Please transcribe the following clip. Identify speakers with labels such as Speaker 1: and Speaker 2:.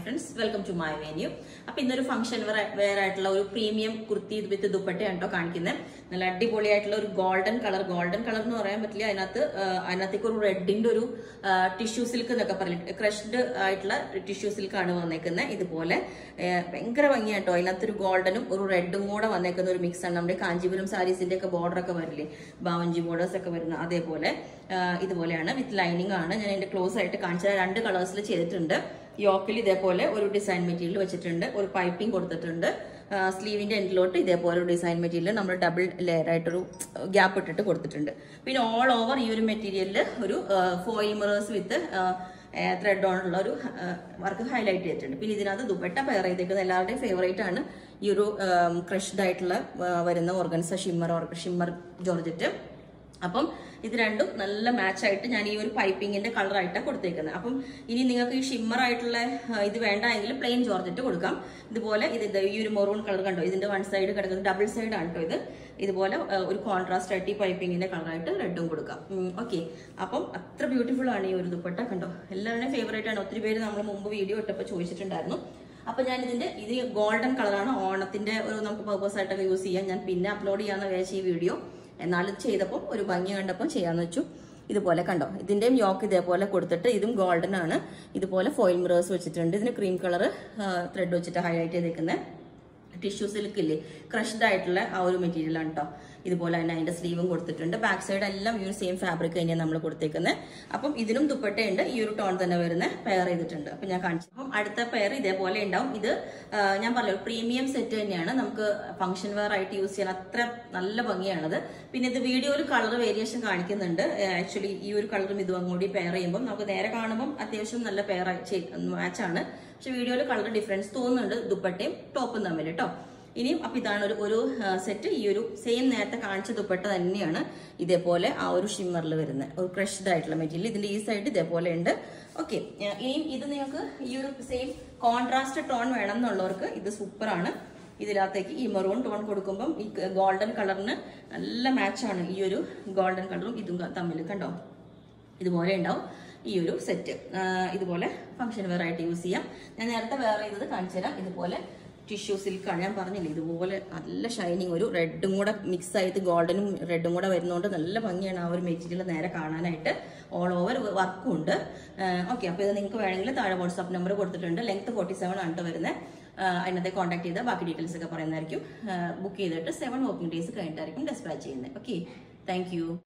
Speaker 1: friends welcome to my venue അപ്പൊ ഇന്നൊരു function wear ആയിട്ടുള്ള ഒരു പ്രീമിയം കുർത്തി വിത്ത് ദുപ്പട്ടയാണ് കേട്ടോ കാണിക്കുന്നത് നല്ല അടിപൊളിയായിട്ടുള്ള ഒരു ഗോൾഡൻ കളർ ഗോൾഡൻ കളർ എന്ന് പറയാൻ പറ്റില്ല അതിനകത്ത് ആ, അതിനകത്തേക്ക് ഒരു റെഡിന്റെ ഒരു ടിഷ്യൂ സിൽക്ക് എന്നൊക്കെ പറഞ്ഞിട്ട് ക്രഷ്ഡ് ആയിട്ടുള്ള ടിഷ്യൂ സിൽക്കാണ് വന്നേക്കുന്നത് ഇതുപോലെ ആ, ഭയങ്കര ഭംഗിയാട്ടോ അതിനകത്ത് ഒരു ഗോൾഡനും ഒരു റെഡും കൂടെ വന്നേക്കുന്ന ഒരു മിക്സ് ആണ് നമ്മുടെ കാഞ്ചീപുരം സാരീസിന്റെ ഒക്കെ ബോർഡർ ഒക്കെ വരില്ലേ ബാവഞ്ചി ബോർഡേഴ്സ് ഒക്കെ വരുന്ന അതേപോലെ ആ, ഇതുപോലെയാണ് വിത്ത് ലൈനിങ് ആണ് ഞാൻ അതിന്റെ ക്ലോസ് ആയിട്ട് കാണിച്ചത് രണ്ട് കളേഴ്സിൽ ചെയ്തിട്ടുണ്ട് യോക്കിൽ ഇതേപോലെ ഒരു ഡിസൈൻ മെറ്റീരിയൽ വെച്ചിട്ടുണ്ട് ഒരു പൈപ്പിംഗ് കൊടുത്തിട്ടുണ്ട് സ്ലീവിന്റെ എൻഡിലോട്ട് ഇതേപോലെ ഒരു ഡിസൈൻ മെറ്റീരിയൽ നമ്മൾ ഡബിൾ ലെയർ ആയിട്ടൊരു ഗ്യാപ്പ് ഇട്ടിട്ട് കൊടുത്തിട്ടുണ്ട് പിന്നെ ഓൾ ഓവർ ഈ ഒരു മെറ്റീരിയലിൽ ഒരു ഫോയിൽ മിറേഴ്സ് വിത്ത് ത്രെഡ് ഓണുള്ള ഒരു വർക്ക് ഹൈലൈറ്റ് ചെയ്തിട്ടുണ്ട് പിന്നെ ഇതിനകത്ത് ദുപ്പട്ട പെയർ ചെയ്തേക്കുന്ന എല്ലാവരുടെയും ഫേവറേറ്റ് ആണ് ഈ ഒരു ക്രഷ്ഡ് ആയിട്ടുള്ള ആ, വരുന്ന ഓർഗൻസ ഷിമ്മർ ഷിമ്മർ ജോർജറ്റ് അപ്പം ഇത് രണ്ടും നല്ല മാച്ച് ആയിട്ട് ഞാൻ ഈ ഒരു പൈപ്പിങ്ങിന്റെ കളർ ആയിട്ടാണ് കൊടുത്തേക്കുന്നത് അപ്പം ഇനി നിങ്ങൾക്ക് ഈ ഷിമ്മർ ആയിട്ടുള്ള ആ, ഇത് വേണ്ട എങ്കിൽ പ്ലെയിൻ ജോർജറ്റ് കൊടുക്കാം ഇതുപോലെ ഇത് ഇത് ഈ ഒരു മെറൂൺ കളർ കണ്ടോ ഇതിന്റെ വൺ സൈഡ് കിടക്കുന്നത് ഡബിൾ സൈഡ് ആണ് കേട്ടോ ഇത് ഇതുപോലെ ആ, ഒരു കോൺട്രാസ്റ്റ് ആയിട്ട് ഈ പൈപ്പിങ്ങിന്റെ കളറായിട്ട് റെഡും കൊടുക്കാം ഓക്കെ അപ്പം അത്ര ബ്യൂട്ടിഫുൾ ആണ് ഈ ഒരു ദുപ്പട്ട കണ്ടോ എല്ലാവരുടെയും ഫേവറേറ്റ് ആണ് ഒത്തിരി പേര് നമ്മൾ മുമ്പ് വീഡിയോ ഇട്ടപ്പോൾ ചോദിച്ചിട്ടുണ്ടായിരുന്നു അപ്പൊ ഞാൻ ഇതിന്റെ ഇത് ഗോൾഡൻ കളറാണ് ഓണത്തിന്റെ ഒരു നമുക്ക് പർപ്പസ് ആയിട്ടൊക്കെ യൂസ് ചെയ്യാം ഞാൻ പിന്നെ അപ്ലോഡ് ചെയ്യാന്ന് വിചാരിച്ച ഈ വീഡിയോ എന്നാലും ചെയ്തപ്പോൾ ഒരു ഭംഗി കണ്ടപ്പോൾ ചെയ്യാന്ന് വെച്ചു ഇതുപോലെ കണ്ടോ ഇതിന്റെയും യോക്ക് ഇതേപോലെ കൊടുത്തിട്ട് ഇതും ഗോൾഡൻ ആണ് ഇതുപോലെ ഫോയിൽ മിറേഴ്സ് വെച്ചിട്ടുണ്ട് ഇതിന് ക്രീം കളർ ത്രെഡ് വെച്ചിട്ട് ഹൈലൈറ്റ് ചെയ്തേക്കുന്നത് ടിഷ്യൂ സിൽക്ക് ഇല്ലേ ക്രഷ്ഡ് ആയിട്ടുള്ള ആ ഒരു മെറ്റീരിയൽ ആണ് കേട്ടോ ഇതുപോലെ തന്നെ അതിന്റെ സ്ലീവും കൊടുത്തിട്ടുണ്ട് ബാക്ക് സൈഡ് എല്ലാം ഈ ഒരു സെയിം ഫാബ്രിക് തന്നെയാണ് നമ്മൾ കൊടുത്തേക്കുന്നത് അപ്പം ഇതിനും ദുപ്പട്ടയുണ്ട് ഈ ഒരു ടോൺ തന്നെ വരുന്ന പെയർ ചെയ്തിട്ടുണ്ട് അപ്പം ഞാൻ കാണിച്ചു അപ്പം അടുത്ത പെയർ ഇതേപോലെ ഉണ്ടാവും ഇത് ആ, ഞാൻ പറഞ്ഞു പ്രീമിയം സെറ്റ് തന്നെയാണ് നമുക്ക് ഫംഗ്ഷൻ വെയർ ആയിട്ട് യൂസ് ചെയ്യാൻ അത്ര നല്ല ഭംഗിയാണത് പിന്നെ ഇത് വീഡിയോയിൽ കളർ വേരിയേഷൻ കാണിക്കുന്നുണ്ട് ആക്ച്വലി ഈ ഒരു കളറും ഇതും അങ്ങോട്ട് പെയർ ചെയ്യുമ്പോൾ നമുക്ക് നേരെ കാണുമ്പോൾ അത്യാവശ്യം നല്ല പെയർ മാച്ചാണ് പക്ഷെ വീഡിയോയിൽ കളർ ഡിഫറൻസ് തോന്നുന്നുണ്ട് ദുപ്പട്ടയും ടോപ്പും തമ്മിൽ കേട്ടോ ഇനിയും അപ്പൊ ഇതാണ് ഒരു ഒരു സെറ്റ് ഈ ഒരു സെയിം നേരത്തെ കാണിച്ച ദുപ്പട്ട തന്നെയാണ് ഇതേപോലെ ആ ഒരു ഷിമ്മറിൽ വരുന്നത് ഒരു ക്രഷ്ഡ് ആയിട്ടുള്ള മെറ്റീരിയൽ ഇതിന്റെ ഈ സൈഡ് ഇതേപോലെ ഉണ്ട് ഓക്കെ ഇനിയും ഇത് നിങ്ങൾക്ക് ഈ ഒരു സെയിം കോൺട്രാസ്റ്റ് ടോൺ വേണം എന്നുള്ളവർക്ക് ഇത് സൂപ്പറാണ് ഇതിനകത്തേക്ക് ഈ മെറൂൺ ടോൺ കൊടുക്കുമ്പം ഈ ഗോൾഡൻ കളറിന് നല്ല മാച്ചാണ് ഈ ഒരു ഗോൾഡൻ കളറും ഇതും തമ്മിൽ കണ്ടോ ഇതുപോലെ ഉണ്ടാവും ഈ ഒരു സെറ്റ് ഇതുപോലെ ഫംഗ്ഷൻ വെയർ ആയിട്ട് യൂസ് ചെയ്യാം ഞാൻ നേരത്തെ വെയർ ചെയ്തത് കാണിച്ചു തരാം ഇതുപോലെ ടിഷ്യൂ സിൽക്കാണ് ഞാൻ പറഞ്ഞില്ലേ ഇതുപോലെ നല്ല ഷൈനിങ് ഒരു റെഡും കൂടെ മിക്സ് ആയിട്ട് ഗോൾഡനും റെഡും കൂടെ വരുന്നതുകൊണ്ട് നല്ല ഭംഗിയാണ് ആ ഒരു മെറ്റീരിയൽ നേരെ കാണാനായിട്ട് ഓൾ ഓവർ വർക്കും ഉണ്ട് ഓക്കെ അപ്പോൾ ഇത് നിങ്ങൾക്ക് വേണമെങ്കിൽ താഴെ വാട്സാപ്പ് നമ്പർ കൊടുത്തിട്ടുണ്ട് ലെങ്ത് ഫോർട്ടി സെവൻ ആണ് ട്ടോ വരുന്നത് അതിനകത്തെ കോൺടാക്ട് ചെയ്താൽ ബാക്കി ഡീറ്റെയിൽസ് ഒക്കെ പറയുന്നതായിരിക്കും ബുക്ക് ചെയ്തിട്ട് സെവൻ വർക്കിംഗ് ഡേയ്സ് കഴിഞ്ഞിട്ടായിരിക്കും ഡെസ്പാച്ച് ചെയ്യുന്നത് ഓക്കെ താങ്ക്